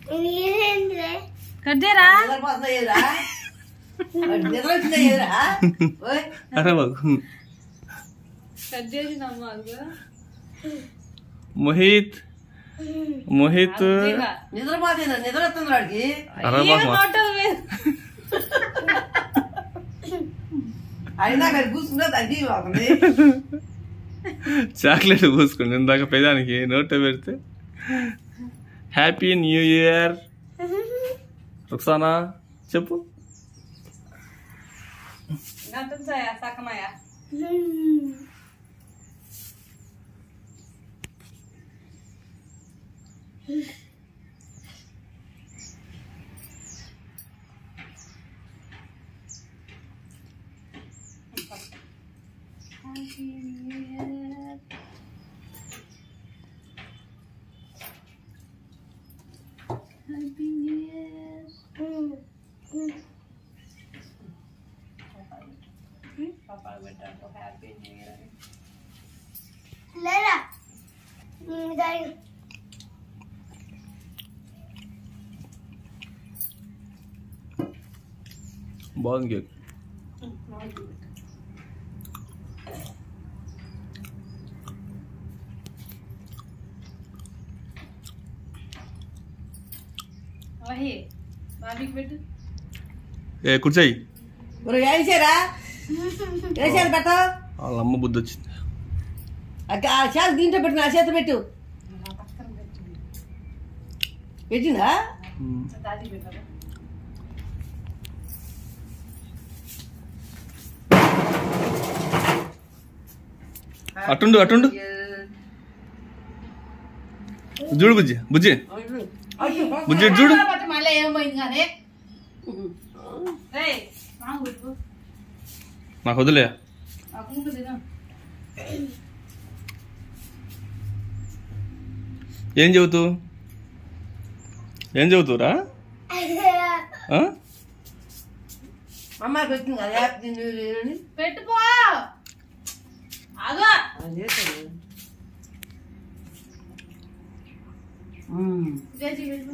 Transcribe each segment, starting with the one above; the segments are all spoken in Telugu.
కట్ చేయరా నిద్రపోతుందా ఏదిరా? వాడికి నిద్ర వచ్చిందా ఏదిరా? ఓయ్, అరే బాబు కట్ చేసిందమ్మా అదిగో. మోహిత్ మోహిత్ ఇదిగా. నిద్రపోతుందా నిద్ర వస్తుంది వాడికి అరే ఏం బాబు నోటలు వేరు. అయినా అక్కడ కూర్చున్నా తగ్గి పోతుంది చాక్లెట్ పూసుకోండి ఇందాక పెదానికి నోట్ పెడితే హ్యాపీ న్యూ ఇయర్ రుక్సానా చెప్పు నటించాయా సకమయ్యా హ్యాపీ న్యూ ఇయర్ బాగుంది కేక్ వహి బాబీకి పెట్టు ఏ కూర్చోయి ఇప్పుడు వేసారా వేసారు పెట్ట వాళ్ళ అమ్మ బుద్ధి వచ్చింది ఆ చేత దీంట్లో పెట్టు నా చేత పెట్టు పెట్టిందా దాది పెట్టారు అటుండు అటుండు చూడు బుజ్జి బుజ్జి బుజ్జి ఇటు చూడు మళ్ళీ ఏమైంది కానీ రేయ్ మాకు పెట్టు నాకు వదిలే ఆ కుంకు తిను ఏం చెబుతూ ఏం చెబుతురా ఆ? అమ్మ పెట్టింది కదా హ్యాపీ న్యూ ఇయర్ అని పెట్టుపో అదో అది చేశాను. మ్మ్. చేసి పెట్టు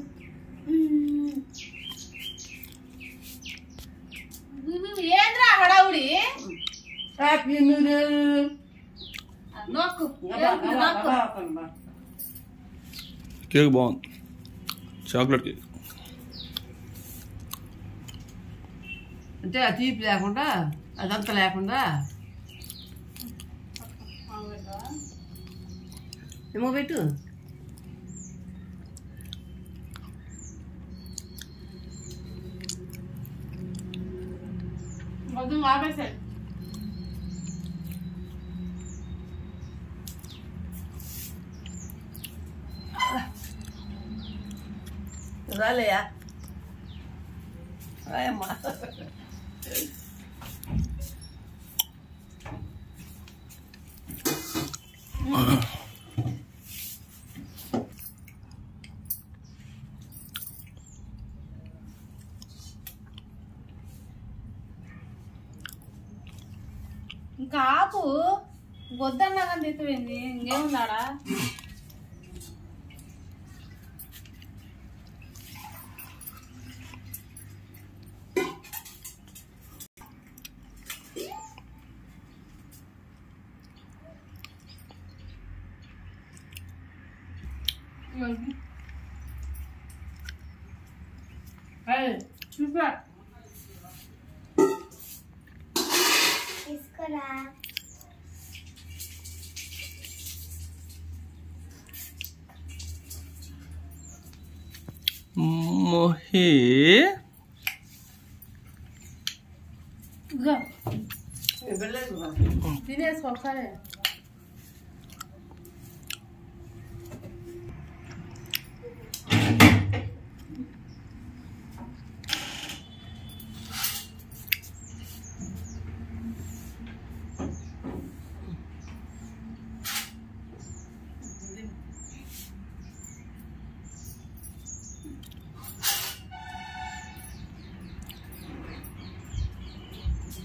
నువ్వు ఏంద్రా హడావుడి హ్యాపీ న్యూ ఇయర్ నొక్కు అబ్బా, నొక్కు అబ్బా, నొక్కు అబ్బా, అబ్బా. కేక్ బాగుంది చాక్లెట్ కేక్ అంటే ఆ తీపి లేకుండా అదంతా లేకుండా ఏమో పెట్టు వద్దు ఆపేసాడు రాలేయా రాయమ్మా ఇంకా ఆపు వద్దన్నా కానీ తిట్టుపోయింది ఇంకేముందాడా చూపా మోహి ఇదిగో వెళ్ళలేదు తినేసుకో ఒకసారి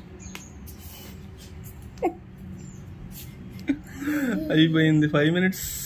అయిపోయింది ఫైవ్ మినిట్స్